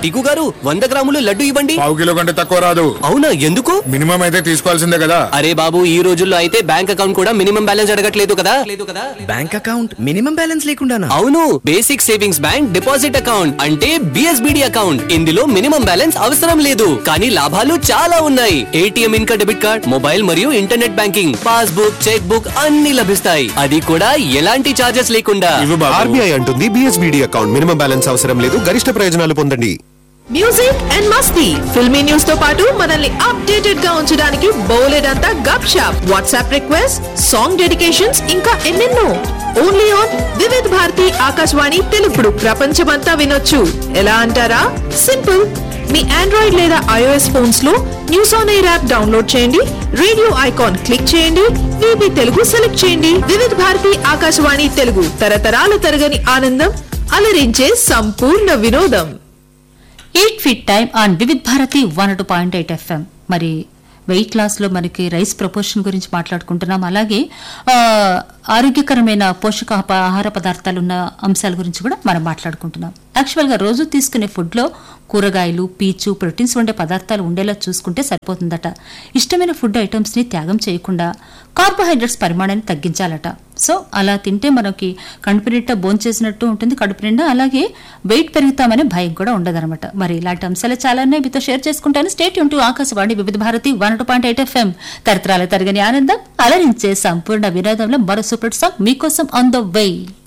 టికు గారు వంద గ్రాములు లడ్డు ఇవ్వండి పావు కిలో కంటే తక్కువ రాదు అవునా ఎందుకు మినిమం అయితే తీసుకోవాల్సిందే కదా అరే బాబు ఈ రోజుల్లో అయితే బ్యాంక్ అకౌంట్ కూడా మినిమం బ్యాలెన్స్ అడగట్లేదు కదా లేదు కదా బ్యాంక్ అకౌంట్ మినిమం బ్యాలెన్స్ లేకుండానా అవును basic savings bank deposit account అంటే బిఎస్బిడి అకౌంట్ ఇందులో మినిమం బ్యాలెన్స్ అవసరం లేదు కానీ లాభాలు చాలా ఉన్నాయి ఏటీఎం ఇంకా డెబిట్ కార్డ్ మొబైల్ మరియు internet banking passbook cheque book అన్ని లభిస్తాయి అది కూడా ఎలాంటి చార్జెస్ లేకుండా ఇవి బాబు ఆర్బీఐ అంటుంది బిఎస్బిడి అకౌంట్ మినిమం బ్యాలెన్స్ అవసరం లేదు గరిష్ట ప్రయోజనాలు పొందండి మ్యూజిక్ అండ్ మస్తీ ఫిల్మీ న్యూస్ తో పాటు మనల్ని అప్డేటెడ్ గా ఉంచడానికి బోలెడంతా Gupshup WhatsApp request song dedications ఇంకా ఎన్నెన్నో ఓన్లీ ఆన్ వివిధ్ భారతి ఆకాశవాణి తెలుగుడు ప్రపంచమంతా వినొచ్చు ఎలా అంటారా సింపుల్ మీ ఆండ్రాయిడ్ లేదా ఐఓఎస్ ఫోన్స్ లో news on air app download చేయండి రేడియో ఐకాన్ క్లిక్ చేయండి వివి తెలుగు సెలెక్ట్ చేయండి వివిధ భారతి ఆకాశవాణి తెలుగు తరతరాల తరగని ఆనందం అలరించే సంపూర్ణ వినోదం eat fit time on Vividh Bharati one two point eight FM మరి వెయిట్ లాస్ లో మనకి రైస్ ప్రపోర్షన్ గురించి మాట్లాడుకుంటున్నాం అలాగే ఆ, ఆరోగ్యకరమైన పోషక ఆహార పదార్థాలు ఉన్న అంశాల గురించి కూడా మనం మాట్లాడుకుంటున్నాం యాక్చువల్ గా రోజు తీసుకునే ఫుడ్ లో కూరగాయలు పీచు ప్రోటీన్స్ ఉండే పదార్థాలు ఉండేలా చూసుకుంటే సరిపోతుందట ఇష్టమైన ఫుడ్ ఐటమ్స్ ని త్యాగం చేయకుండా కార్బోహైడ్రేట్స్ పరిమాణాన్ని తగ్గించాలట సో అలా తింటే మనకి కడుపు నిండా భోంచేసినట్టు ఉంటుంది కడుపు నిండా అలాగే వెయిట్ పెరుగుతామనే భయం కూడా ఉండదన్నమాట మరి ఇలాంటి అంశాలు చాలా ఉన్నాయి మీతో షేర్ చేసుకుంటాను స్టేట్ యూన్ Akashvani Vividh Bharati one two point eight FM తరతరాల తరగని ఆనందం అలరించే సంపూర్ణ వినోదంలో మరో సూపర్ సాంగ్ మీకోసం ఆన్ ద వే